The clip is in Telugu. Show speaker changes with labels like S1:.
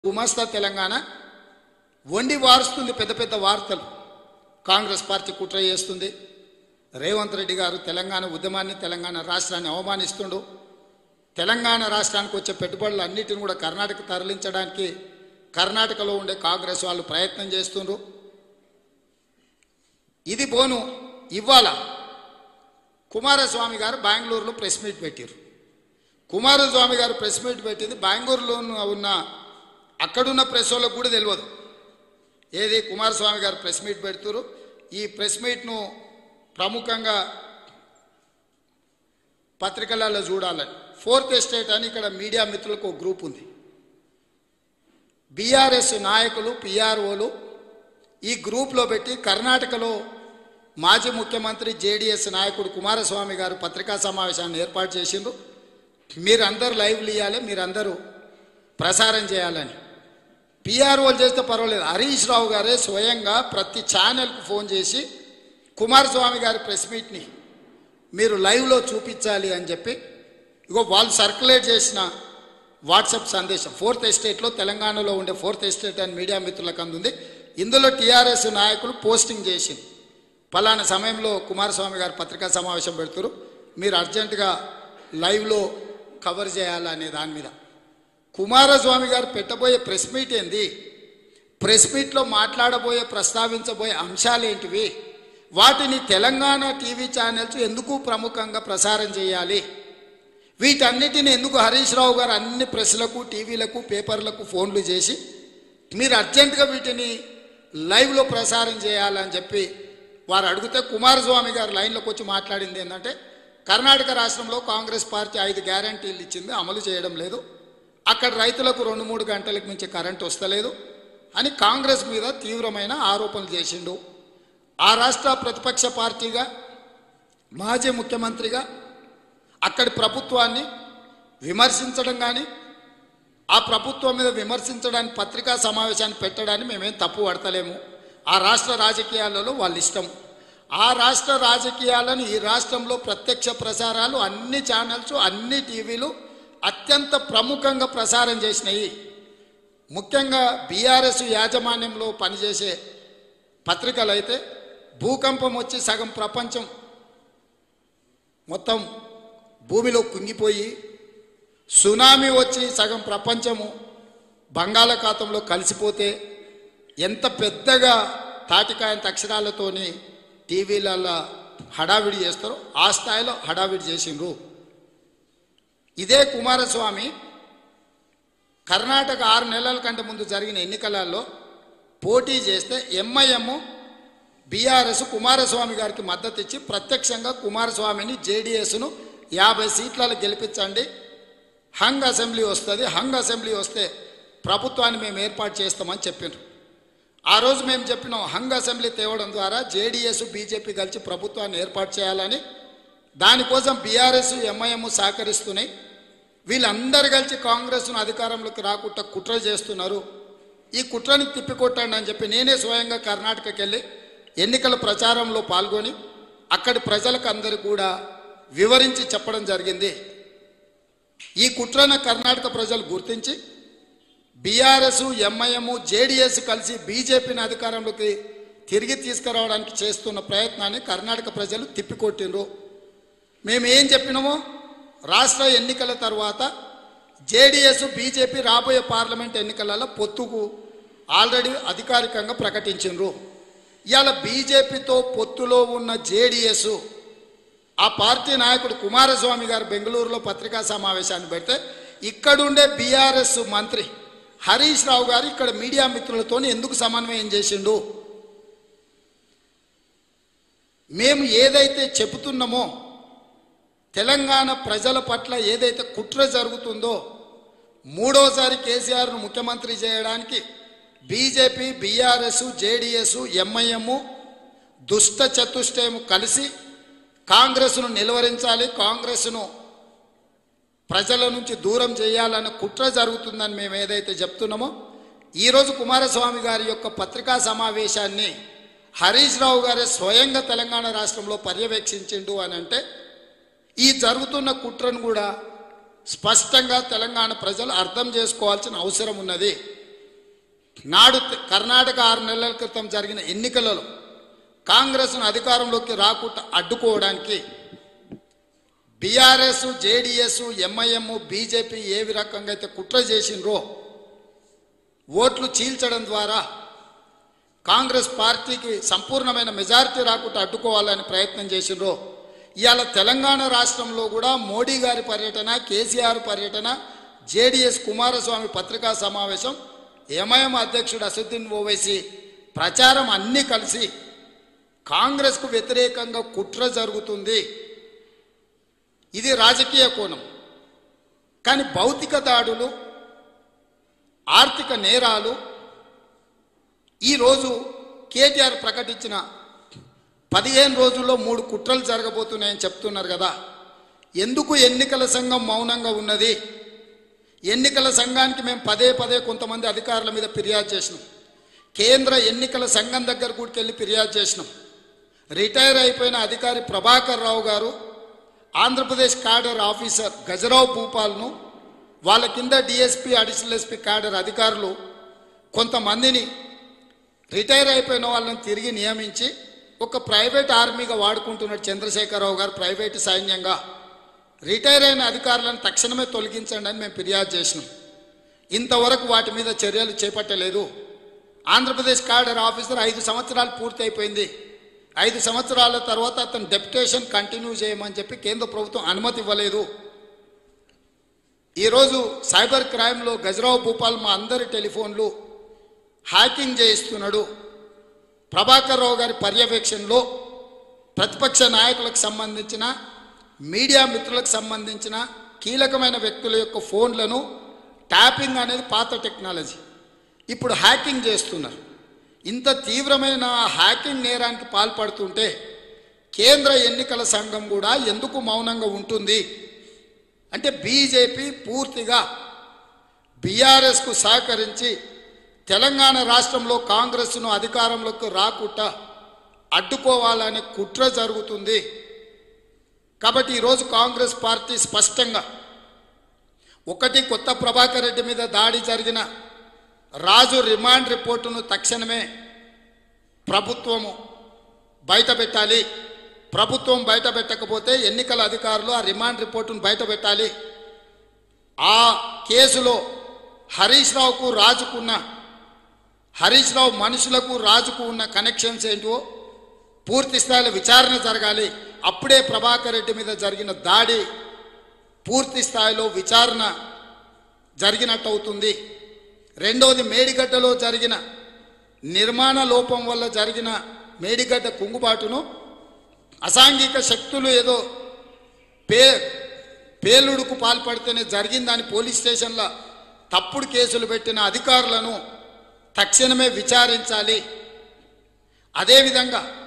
S1: గుమాస్తా తెలంగాణ వండి వారుస్తుంది పెద్ద పెద్ద వార్తలు కాంగ్రెస్ పార్టీ కుట్ర చేస్తుంది రేవంత్ రెడ్డి గారు తెలంగాణ ఉద్యమాన్ని తెలంగాణ రాష్ట్రాన్ని అవమానిస్తుండు తెలంగాణ రాష్ట్రానికి వచ్చే పెట్టుబడులు అన్నిటిని కూడా కర్ణాటక తరలించడానికి కర్ణాటకలో ఉండే కాంగ్రెస్ వాళ్ళు ప్రయత్నం చేస్తుండ్రు ఇది పోను ఇవాళ కుమారస్వామి గారు బెంగళూరులో ప్రెస్ మీట్ పెట్టారు కుమారస్వామి గారు ప్రెస్ మీట్ పెట్టింది బెంగళూరులో ఉన్న అక్కడున్న ప్రెస్ వాళ్ళకు కూడా తెలియదు ఏది కుమారస్వామి గారు ప్రెస్ మీట్ పెడుతురు ఈ ప్రెస్ మీట్ను ప్రముఖంగా పత్రికలలో చూడాలని ఫోర్త్ ఎస్టేట్ అని ఇక్కడ మీడియా మిత్రులకు ఒక గ్రూప్ ఉంది బీఆర్ఎస్ నాయకులు పిఆర్ఓలు ఈ గ్రూప్లో పెట్టి కర్ణాటకలో మాజీ ముఖ్యమంత్రి జేడీఎస్ నాయకుడు కుమారస్వామి గారు పత్రికా సమావేశాన్ని ఏర్పాటు చేసిండ్రు మీరందరూ లైవ్లు ఇవ్వాలి మీరందరూ ప్రసారం చేయాలని పిఆర్ఓలు చేస్తే పర్వాలేదు హరీష్ రావు గారే స్వయంగా ప్రతి ఛానల్కు ఫోన్ చేసి కుమారస్వామి గారి ప్రెస్ మీట్ని మీరు లైవ్లో చూపించాలి అని చెప్పి ఇగో వాళ్ళు సర్క్యులేట్ చేసిన వాట్సాప్ సందేశం ఫోర్త్ ఎస్టేట్లో తెలంగాణలో ఉండే ఫోర్త్ ఎస్టేట్ అని మీడియా మిత్రులకు అందుంది ఇందులో టీఆర్ఎస్ నాయకులు పోస్టింగ్ చేసింది పలానా సమయంలో కుమారస్వామి గారు పత్రికా సమావేశం పెడుతురు మీరు అర్జెంటుగా లైవ్లో కవర్ చేయాలనే దాని మీద కుమారస్వామి గారు పెట్టబోయే ప్రెస్ మీట్ ఏంది ప్రెస్ మీట్లో మాట్లాడబోయే ప్రస్తావించబోయే అంశాలు ఏంటివి వాటిని తెలంగాణ టీవీ ఛానల్స్ ఎందుకు ప్రముఖంగా ప్రసారం చేయాలి వీటన్నిటిని ఎందుకు హరీష్ రావు గారు అన్ని ప్రెస్లకు టీవీలకు పేపర్లకు ఫోన్లు చేసి మీరు అర్జెంటుగా వీటిని లైవ్లో ప్రసారం చేయాలని చెప్పి వారు అడిగితే కుమారస్వామి గారు లైన్లోకి వచ్చి మాట్లాడింది ఏంటంటే కర్ణాటక రాష్ట్రంలో కాంగ్రెస్ పార్టీ ఐదు గ్యారంటీలు ఇచ్చింది అమలు చేయడం లేదు అక్కడ రైతులకు రెండు మూడు గంటలకు మించి కరెంట్ వస్తలేదు అని కాంగ్రెస్ మీద తీవ్రమైన ఆరోపణలు చేసిండు ఆ రాష్ట్ర ప్రతిపక్ష పార్టీగా మాజీ ముఖ్యమంత్రిగా అక్కడి ప్రభుత్వాన్ని విమర్శించడం కానీ ఆ ప్రభుత్వం మీద విమర్శించడానికి పత్రికా సమావేశాన్ని పెట్టడాన్ని మేమేం తప్పు పడతలేము ఆ రాష్ట్ర రాజకీయాలలో వాళ్ళ ఇష్టం ఆ రాష్ట్ర రాజకీయాలను ఈ రాష్ట్రంలో ప్రత్యక్ష ప్రసారాలు అన్ని ఛానల్స్ అన్ని టీవీలు అత్యంత ప్రముఖంగా ప్రసారం చేసినాయి ముఖ్యంగా బీఆర్ఎస్ యాజమాన్యంలో పనిచేసే పత్రికలు అయితే భూకంపం వచ్చి సగం ప్రపంచం మొత్తం భూమిలో కుంగిపోయి సునామీ వచ్చి సగం ప్రపంచము బంగాళాఖాతంలో కలిసిపోతే ఎంత పెద్దగా తాటికాయంత అక్షరాలతోని టీవీలలో హడావిడి చేస్తారో ఆ స్థాయిలో హడావిడి చేసిండ్రు ఇదే కుమారస్వామి కర్ణాటక ఆరు నెలల కంటే ముందు జరిగిన ఎన్నికలలో పోటీ చేస్తే ఎంఐఎం బీఆర్ఎస్ కుమారస్వామి గారికి మద్దతు ఇచ్చి ప్రత్యక్షంగా కుమారస్వామిని జేడీఎస్ను యాభై సీట్లలో గెలిపించండి హంగ్ అసెంబ్లీ వస్తుంది హంగ్ అసెంబ్లీ వస్తే ప్రభుత్వాన్ని మేము ఏర్పాటు చేస్తామని చెప్పినారు ఆ రోజు మేము చెప్పినాం హంగ్ అసెంబ్లీ తేవడం ద్వారా జేడీఎస్ బీజేపీ కలిసి ప్రభుత్వాన్ని ఏర్పాటు చేయాలని దానికోసం బీఆర్ఎస్ ఎంఐఎం సహకరిస్తున్నాయి వీళ్ళందరూ కలిసి కాంగ్రెస్ను అధికారంలోకి రాకుండా కుట్ర చేస్తున్నారు ఈ కుట్రని తిప్పికొట్టండి అని చెప్పి నేనే స్వయంగా కర్ణాటకకి వెళ్ళి ఎన్నికల ప్రచారంలో పాల్గొని అక్కడి ప్రజలకు అందరు కూడా వివరించి చెప్పడం జరిగింది ఈ కుట్రను కర్ణాటక ప్రజలు గుర్తించి బీఆర్ఎస్ ఎంఐఎం జేడీఎస్ కలిసి బీజేపీని అధికారంలోకి తిరిగి తీసుకురావడానికి చేస్తున్న ప్రయత్నాన్ని కర్ణాటక ప్రజలు తిప్పికొట్టిండ్రు మేము ఏం చెప్పినామో రాష్ట్ర ఎన్నికల తర్వాత జేడీఎస్ బీజేపీ రాబోయే పార్లమెంట్ ఎన్నికలలో పొత్తుకు ఆల్రెడీ అధికారికంగా ప్రకటించిండ్రు ఇవాళ బీజేపీతో పొత్తులో ఉన్న జేడీఎస్ ఆ పార్టీ నాయకుడు కుమారస్వామి గారు బెంగళూరులో పత్రికా సమావేశాన్ని పెడితే ఇక్కడుండే బీఆర్ఎస్ మంత్రి హరీష్ రావు గారు ఇక్కడ మీడియా మిత్రులతో ఎందుకు సమన్వయం చేసిండు మేము ఏదైతే చెబుతున్నామో తెలంగాణ ప్రజల పట్ల ఏదైతే కుట్ర జరుగుతుందో మూడోసారి కేసీఆర్ను ముఖ్యమంత్రి చేయడానికి బీజేపీ బీఆర్ఎస్ జేడీఎస్ ఎంఐఎం దుష్ట చతుష్టయం కలిసి కాంగ్రెస్ను నిలువరించాలి కాంగ్రెస్ను ప్రజల నుంచి దూరం చేయాలన్న కుట్ర జరుగుతుందని మేము ఏదైతే చెప్తున్నామో ఈరోజు కుమారస్వామి గారి యొక్క పత్రికా సమావేశాన్ని హరీష్ రావు గారే స్వయంగా తెలంగాణ రాష్ట్రంలో పర్యవేక్షించిండు అని అంటే ఈ జరుగుతున్న కుట్రను కూడా స్పష్టంగా తెలంగాణ ప్రజలు అర్థం చేసుకోవాల్సిన అవసరం ఉన్నది నాడు తె- కర్ణాటక ఆరు నెలల క్రితం జరిగిన ఎన్నికలలో కాంగ్రెస్ను అధికారంలోకి రాకుండా అడ్డుకోవడానికి బీఆర్ఎస్ జేడిఎస్ ఎంఐఎం బీజేపీ ఏ రకంగా అయితే కుట్ర చేసిండ్రో ఓట్లు చీల్చడం ద్వారా కాంగ్రెస్ పార్టీకి సంపూర్ణమైన మెజారిటీ రాకుండా అడ్డుకోవాలని ప్రయత్నం చేసిండ్రో ఇవాళ తెలంగాణ రాష్ట్రంలో కూడా మోడీ గారి పర్యటన కేసీఆర్ పర్యటన జేడిఎస్ కుమారస్వామి పత్రికా సమావేశం ఎంఐఎం అధ్యక్షుడు అసదుద్దీన్ ఓవైసీ ప్రచారం అన్నీ కలిసి కాంగ్రెస్కు వ్యతిరేకంగా కుట్ర జరుగుతుంది ఇది రాజకీయ కోణం కానీ భౌతిక దాడులు ఆర్థిక నేరాలు ఈరోజు కేటీఆర్ ప్రకటించిన పదిహేను రోజుల్లో మూడు కుట్రలు జరగబోతున్నాయని చెప్తున్నారు కదా ఎందుకు ఎన్నికల సంఘం మౌనంగా ఉన్నది ఎన్నికల సంఘానికి మేము పదే పదే కొంతమంది అధికారుల మీద ఫిర్యాదు చేసినాం కేంద్ర ఎన్నికల సంఘం దగ్గర కూడా వెళ్ళి ఫిర్యాదు చేసినాం రిటైర్ అయిపోయిన అధికారి ప్రభాకర్ రావు గారు ఆంధ్రప్రదేశ్ క్యాడర్ ఆఫీసర్ గజరావు భూపాల్ను వాళ్ళ కింద డిఎస్పీ అడిషనల్ ఎస్పీ క్యాడర్ అధికారులు కొంతమందిని రిటైర్ అయిపోయిన వాళ్ళని తిరిగి నియమించి ఒక ప్రైవేట్ ఆర్మీగా వాడుకుంటున్నాడు చంద్రశేఖరరావు గారు ప్రైవేటు సైన్యంగా రిటైర్ అయిన అధికారులను తక్షణమే తొలగించండి అని మేము ఫిర్యాదు చేసినాం ఇంతవరకు వాటి మీద చర్యలు చేపట్టలేదు ఆంధ్రప్రదేశ్ క్యాడర్ ఆఫీసర్ ఐదు సంవత్సరాలు పూర్తి అయిపోయింది ఐదు సంవత్సరాల తర్వాత అతను డెప్యుటేషన్ కంటిన్యూ చేయమని చెప్పి కేంద్ర ప్రభుత్వం అనుమతి ఇవ్వలేదు ఈరోజు సైబర్ క్రైమ్లో గజరావు భూపాల్ మా అందరి టెలిఫోన్లు హ్యాకింగ్ చేయిస్తున్నాడు ప్రభాకర్ రావు గారి పర్యవేక్షణలో ప్రతిపక్ష నాయకులకు సంబంధించిన మీడియా మిత్రులకు సంబంధించిన కీలకమైన వ్యక్తుల యొక్క ఫోన్లను ట్యాపింగ్ అనేది పాత టెక్నాలజీ ఇప్పుడు హ్యాకింగ్ చేస్తున్నారు ఇంత తీవ్రమైన హ్యాకింగ్ నేరానికి పాల్పడుతుంటే కేంద్ర ఎన్నికల సంఘం కూడా ఎందుకు మౌనంగా ఉంటుంది అంటే బీజేపీ పూర్తిగా బీఆర్ఎస్కు సహకరించి తెలంగాణ రాష్ట్రంలో కాంగ్రెస్ను అధికారంలోకి రాకుండా అడ్డుకోవాలనే కుట్ర జరుగుతుంది కాబట్టి ఈరోజు కాంగ్రెస్ పార్టీ స్పష్టంగా ఒకటి కొత్త ప్రభాకర్ రెడ్డి మీద దాడి జరిగిన రాజు రిమాండ్ రిపోర్టును తక్షణమే ప్రభుత్వము బయట పెట్టాలి ప్రభుత్వం బయట పెట్టకపోతే ఎన్నికల అధికారులు ఆ రిమాండ్ రిపోర్టును బయట పెట్టాలి ఆ కేసులో హరీష్ రావుకు రాజుకున్న హరీష్ రావు మనుషులకు రాజుకు ఉన్న కనెక్షన్స్ ఏంటో పూర్తి స్థాయిలో విచారణ జరగాలి అప్పుడే ప్రభాకర్ రెడ్డి మీద జరిగిన దాడి పూర్తి స్థాయిలో విచారణ జరిగినట్టు అవుతుంది రెండవది మేడిగడ్డలో జరిగిన నిర్మాణ లోపం వల్ల జరిగిన మేడిగడ్డ కుంగుబాటును అసాంఘిక శక్తులు ఏదో పే పేలుడుకు పాల్పడితేనే జరిగిందని పోలీస్ స్టేషన్ల తప్పుడు కేసులు పెట్టిన అధికారులను తక్షణమే విచారించాలి అదేవిధంగా